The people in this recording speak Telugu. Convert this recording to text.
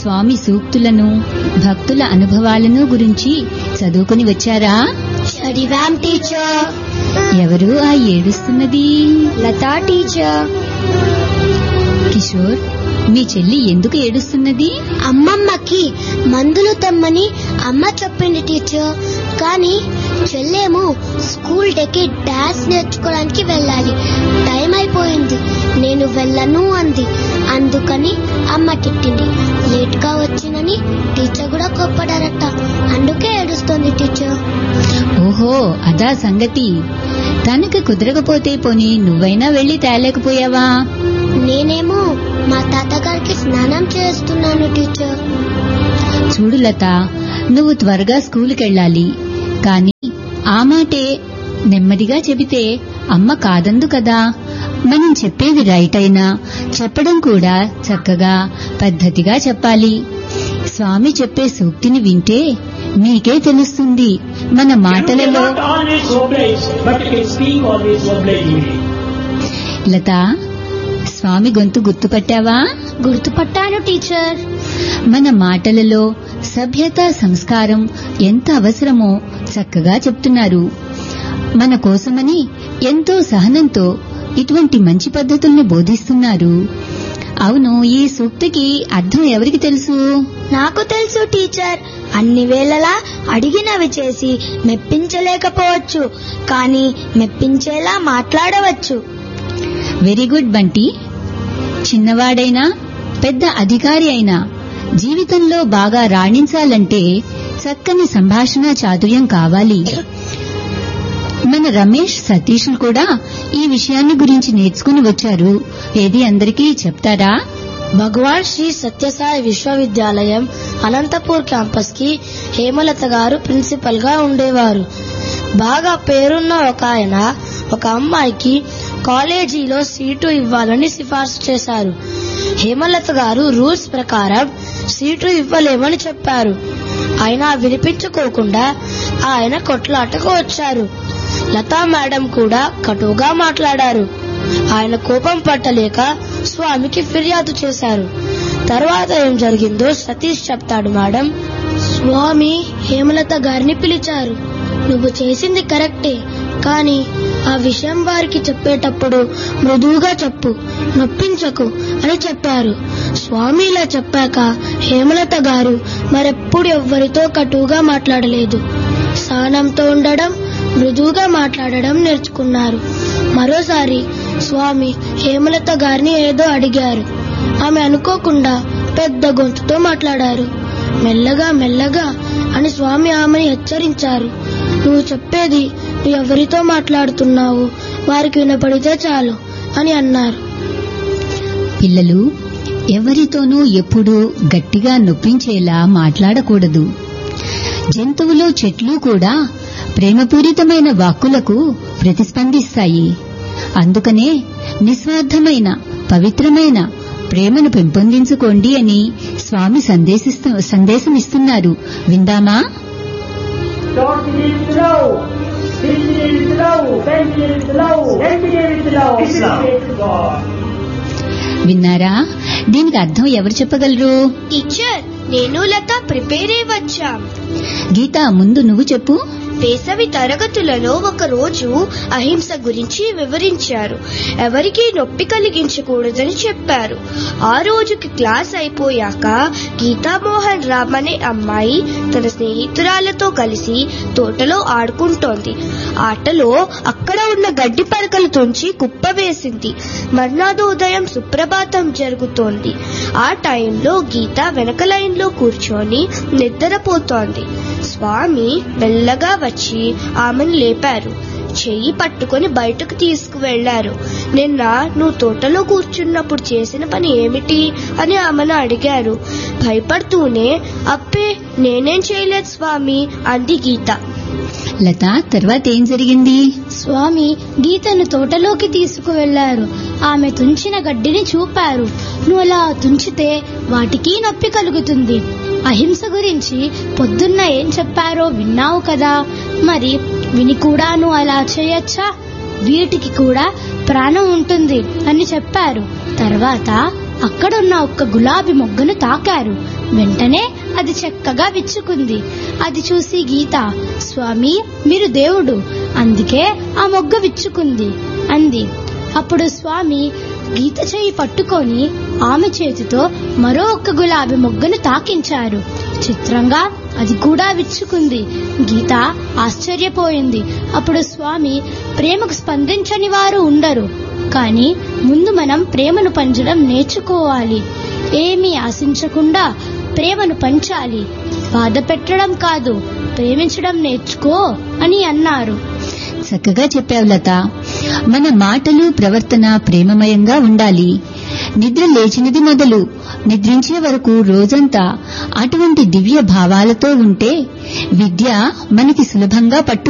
స్వామి సూక్తులను భక్తుల అనుభవాలను గురించి చదువుకుని వచ్చారా చదివాం టీచర్ ఎవరు ఆ ఏడుస్తున్నది లతా టీచర్ కిషోర్ మీ చెల్లి ఎందుకు ఏడుస్తున్నది అమ్మమ్మకి మందులు తెమ్మని అమ్మ చెప్పింది టీచర్ కానీ చెల్లేమో స్కూల్ డేకి డాన్స్ నేర్చుకోవడానికి వెళ్ళాలి టైం అయిపోయింది నేను వెళ్ళను అంది అందుకని అమ్మ తిట్టింది లేట్ గా వచ్చినని టీచర్ కూడా కోప్పడారట అందుకే ఏడుస్తోంది టీచర్ ఓహో అదా సంగతి తనకి కుదరకపోతే పోని నువ్వైనా వెళ్లి తేలేకపోయావా నేనేమో మా తాతగారికి స్నానం చేస్తున్నాను టీచర్ చూడు లత నువ్వు త్వరగా స్కూలుకి వెళ్ళాలి కానీ ఆ మాటే నెమ్మదిగా చెబితే అమ్మ కాదందు కదా మనం చెప్పేది రైట్ అయినా చెప్పడం కూడా చక్కగా పద్ధతిగా చెప్పాలి స్వామి చెప్పే సూక్తిని వింటే మీకే తెలుస్తుంది మన You మాటలలో cannot always oblige, but you can speak always obligingly. లత స్వామి గొంతు గుర్తుపట్టావా గుర్తుపట్టాను టీచర్ మన మాటలలో సభ్యత సంస్కారం ఎంత అవసరమో చక్కగా చెప్తున్నారు మన కోసమని ఎంతో సహనంతో ఇటువంటి మంచి పద్ధతుల్ని బోధిస్తున్నారు అవును ఈ సూక్తికి అర్థం ఎవరికి తెలుసు నాకు తెలుసు టీచర్ అన్ని వేళలా అడిగినవి చేసి మెప్పించలేకపోవచ్చు కానీ మెప్పించేలా మాట్లాడవచ్చు వెరీ గుడ్ బంటి చిన్నవాడైనా పెద్ద అధికారి అయినా జీవితంలో బాగా రాణించాలంటే చక్కని సంభాషణ చాతుర్యం కావాలి మన రమేష్ సతీష్లు కూడా ఈ విషయాన్ని గురించి నేర్చుకుని వచ్చారు ఏది అందరికీ చెప్తారా భగవాన్ శ్రీ సత్యసాయి విశ్వవిద్యాలయం అనంతపూర్ క్యాంపస్ కి హేమలత గారు ప్రిన్సిపల్ గా ఉండేవారు బాగా పేరున్న ఒక ఆయన ఒక అమ్మాయికి కాలేజీలో సీటు ఇవ్వాలని సిఫార్సు చేశారు హేమలత గారు రూల్స్ ప్రకారం సీటు ఇవ్వలేమని చెప్పారు అయినా వినిపించుకోకుండా ఆయన కొట్లాటకు వచ్చారు లతా మేడం కూడా కటువుగా మాట్లాడారు ఆయన కోపం పట్టలేక స్వామికి ఫిర్యాదు చేశారు తర్వాత ఏం జరిగిందో సతీష్ చెప్తాడు మేడం స్వామి హేమలత గారిని పిలిచారు నువ్వు చేసింది కరెక్టే కానీ ఆ విషయం వారికి చెప్పేటప్పుడు మృదువుగా చెప్పు నొప్పించకు అని చెప్పారు స్వామి ఇలా చెప్పాక హేమలత గారు మరెప్పుడు ఎవ్వరితో కటువుగా మాట్లాడలేదు సహనంతో ఉండడం మృదువుగా మాట్లాడడం నేర్చుకున్నారు మరోసారి స్వామి హేమలత గారిని ఏదో అడిగారు ఆమె అనుకోకుండా పెద్ద గొంతుతో మాట్లాడారు మెల్లగా మెల్లగా అని స్వామి ఆమెని హెచ్చరించారు నువ్వు చెప్పేది నువ్వు ఎవరితో మాట్లాడుతున్నావు వారికి వినపడితే చాలు అని అన్నారు పిల్లలు ఎవరితోనూ ఎప్పుడూ గట్టిగా నొప్పించేలా మాట్లాడకూడదు జంతువులు చెట్లు కూడా ప్రేమపూరితమైన వాక్కులకు ప్రతిస్పందిస్తాయి అందుకనే నిస్వార్థమైన పవిత్రమైన ప్రేమను పెంపొందించుకోండి అని స్వామి సందేశిస్తూ సందేశమిస్తున్నారు విందామా Don't believe with love. Believe with love. Then believe with love. Then believe with love. This is faith to God. విన్నారా దీనికి అర్థం ఎవరు చెప్పగలరు టీచర్ నేను లత ప్రిపేర్ అయి వచ్చాం గీత ముందు నువ్వు చెప్పు వేసవి తరగతులలో ఒక రోజు అహింస గురించి వివరించారు ఎవరికీ నొప్పి కలిగించకూడదని చెప్పారు ఆ రోజుకి క్లాస్ అయిపోయాక గీతామోహన్ రామ్ అనే అమ్మాయి తన స్నేహితురాలతో కలిసి తోటలో ఆడుకుంటోంది ఆటలో అక్కడ ఉన్న గడ్డి పరకలు తుంచి కుప్ప వేసింది మర్నాడు ఉదయం సుప్రభాతం జరుగుతోంది ఆ టైంలో గీత వెనక లైన్లో కూర్చొని నిద్రపోతోంది స్వామి మెల్లగా వచ్చి ఆమెను లేపారు చెయ్యి పట్టుకొని బయటకు తీసుకువెళ్లారు నిన్న నువ్వు తోటలో కూర్చున్నప్పుడు చేసిన పని ఏమిటి అని ఆమెను అడిగారు భయపడుతూనే అప్పే నేనేం చేయలేదు స్వామి అంది గీత లత తర్వాత ఏం జరిగింది స్వామి గీతను తోటలోకి తీసుకువెళ్లారు ఆమె తుంచిన గడ్డిని చూపారు నువ్వు అలా తుంచితే వాటికి నొప్పి కలుగుతుంది అహింస గురించి పొద్దున్న ఏం చెప్పారో విన్నావు కదా మరి విని కూడా నువ్వు అలా చేయొచ్చా వీటికి కూడా ప్రాణం ఉంటుంది అని చెప్పారు తర్వాత అక్కడున్న ఒక్క గులాబీ మొగ్గను తాకారు వెంటనే అది చక్కగా విచ్చుకుంది అది చూసి గీత స్వామి మీరు దేవుడు అందుకే ఆ మొగ్గ విచ్చుకుంది అంది అప్పుడు స్వామి గీత చేయి పట్టుకొని ఆమె చేతితో మరో ఒక్క గులాబీ మొగ్గను తాకించారు చిత్రంగా అది కూడా విచ్చుకుంది గీత ఆశ్చర్యపోయింది అప్పుడు స్వామి ప్రేమకు స్పందించని వారు ఉండరు కానీ ముందు మనం ప్రేమను పంచడం నేర్చుకోవాలి ఏమీ ఆశించకుండా ప్రేమను పంచాలి బాధ పెట్టడం కాదు ప్రేమించడం నేర్చుకో అని అన్నారు చక్కగా చెప్పావు లత మన మాటలు ప్రవర్తన ప్రేమమయంగా ఉండాలి నిద్ర లేచినది మొదలు నిద్రించే వరకు రోజంతా అటువంటి దివ్య భావాలతో ఉంటే విద్య మనకి సులభంగా పట్టు